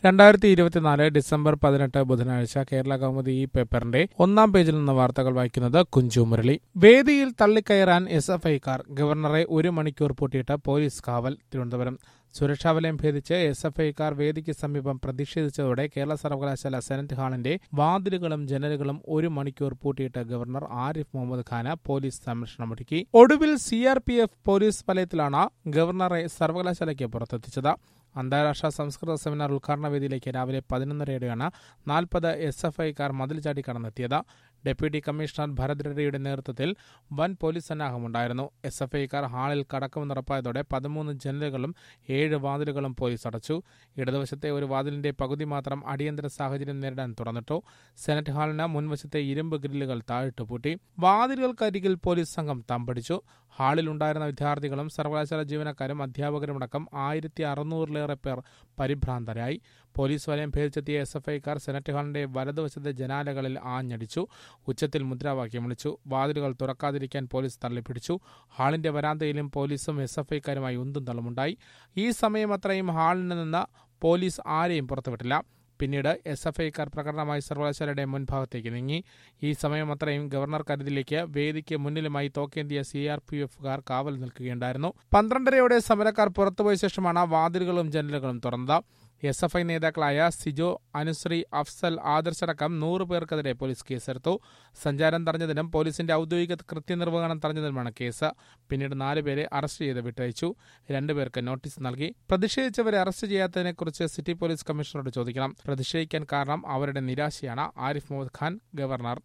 രണ്ടായിരത്തി ഇരുപത്തിനാല് ഡിസംബർ പതിനെട്ട് ബുധനാഴ്ച കേരള കൗമുദി ഈ പേപ്പറിന്റെ ഒന്നാം പേജിൽ നിന്ന് വാർത്തകൾ വായിക്കുന്നത് കുഞ്ചു മുരളി വേദിയിൽ തള്ളിക്കയറാൻ എസ് എഫ് ഐക്കാർ ഗവർണറെ ഒരു മണിക്കൂർ പൂട്ടിയിട്ട് പോലീസ് കാവൽ തിരുവനന്തപുരം സുരക്ഷാ വലയം ഭേദിച്ച് എസ് എഫ് ഐക്കാർ വേദിക്ക് സമീപം പ്രതിഷേധിച്ചതോടെ കേരള സർവകലാശാല സെനറ്റ് ഹാളിന്റെ വാതിലുകളും ജനലുകളും ഒരു മണിക്കൂർ പൂട്ടിയിട്ട് ഗവർണർ ആരിഫ് മുഹമ്മദ് ഖാന് പോലീസ് സംരക്ഷണമൊരുക്കി ഒടുവിൽ C R P F police വലയത്തിലാണ് ഗവർണറെ സർവകലാശാലയ്ക്ക് പുറത്തെത്തിച്ചത് അന്താരാഷ്ട്ര സംസ്കൃത സെമിനാർ ഉദ്ഘാടന വേദിയിലേക്ക് രാവിലെ പതിനൊന്നരയോടെയാണ് നാൽപ്പത് എസ് എഫ് ഐക്കാർ മതിൽ ചാടി കടന്നെത്തിയത് ഡെപ്യൂട്ടി കമ്മീഷണർ ഭരത് റെഡ്ഡിയുടെ നേതൃത്വത്തിൽ വൻ പോലീസ് സന്നാഹമുണ്ടായിരുന്നു എസ് എഫ് ഐക്കാർ ഹാളിൽ കടക്കുമെന്നുറപ്പായതോടെ പതിമൂന്ന് ജനലുകളും ഏഴ് വാതിലുകളും പോലീസ് അടച്ചു ഇടതുവശത്തെ ഒരു വാതിലിന്റെ പകുതി മാത്രം അടിയന്തര സാഹചര്യം നേരിടാൻ തുറന്നിട്ടു സെനറ്റ് ഹാളിന് മുൻവശത്തെ ഇരുമ്പ് ഗ്രില്ലുകൾ താഴിട്ടു പൂട്ടി വാതിലുകൾക്കരികിൽ പോലീസ് സംഘം തമ്പടിച്ചു ഹാളിലുണ്ടായിരുന്ന വിദ്യാർത്ഥികളും സർവകലാശാല ജീവനക്കാരും അധ്യാപകരുമടക്കം ആയിരത്തി അറുന്നൂറിലേറെ പേർ പരിഭ്രാന്തരായി പോലീസ് വലയം ഭേദിച്ചെത്തിയ എസ് എഫ് ഐക്കാർ സെനറ്റ് ഹാളിന്റെ വലതുവശത്തെ ജനാലകളിൽ ആഞ്ഞടിച്ചു ഉച്ചത്തിൽ മുദ്രാവാക്യം വിളിച്ചു വാതിലുകൾ തുറക്കാതിരിക്കാൻ പോലീസ് തള്ളിപ്പിടിച്ചു ഹാളിന്റെ വരാന്തയിലും പോലീസും എസ് എഫ് ഐക്കാരുമായി ഉന്തും തള്ളുമുണ്ടായി ഈ സമയം അത്രയും ഹാളിൽ നിന്ന് പോലീസ് ആരെയും പുറത്തുവിട്ടില്ല പിന്നീട് എസ് എഫ് ഐക്കാർ പ്രകടനമായി സർവകലാശാലയുടെ മുൻഭാഗത്തേക്ക് നീങ്ങി ഈ സമയം അത്രയും ഗവർണർ കരുതിലേക്ക് വേദിക്ക് മുന്നിലുമായി തോക്കേന്തിയ സി ആർ പി എഫുകാർ കാവൽ നിൽക്കുകയുണ്ടായിരുന്നു പന്ത്രണ്ടരയോടെ സമരക്കാർ പുറത്തുപോയ ശേഷമാണ് വാതിലുകളും ജനലുകളും തുറന്നത് എസ് എഫ് ഐ നേതാക്കളായ സിജോ അനുശ്രീ അഫ്സൽ ആദർശടക്കം നൂറ് പേർക്കെതിരെ പോലീസ് കേസെടുത്തു സഞ്ചാരം തടഞ്ഞതിനും പോലീസിന്റെ ഔദ്യോഗിക കൃത്യനിർവഹണം തടഞ്ഞതിനുമാണ് കേസ് പിന്നീട് നാലുപേരെ അറസ്റ്റ് ചെയ്ത് വിട്ടയച്ചു രണ്ടുപേർക്ക് നോട്ടീസ് നൽകി പ്രതിഷേധിച്ചവരെ അറസ്റ്റ് ചെയ്യാത്തതിനെക്കുറിച്ച് സിറ്റി പോലീസ് കമ്മീഷണറോട് ചോദിക്കണം പ്രതിഷേധിക്കാൻ കാരണം അവരുടെ നിരാശയാണ് ആരിഫ് മുഹമ്മദ് ഖാൻ ഗവർണർ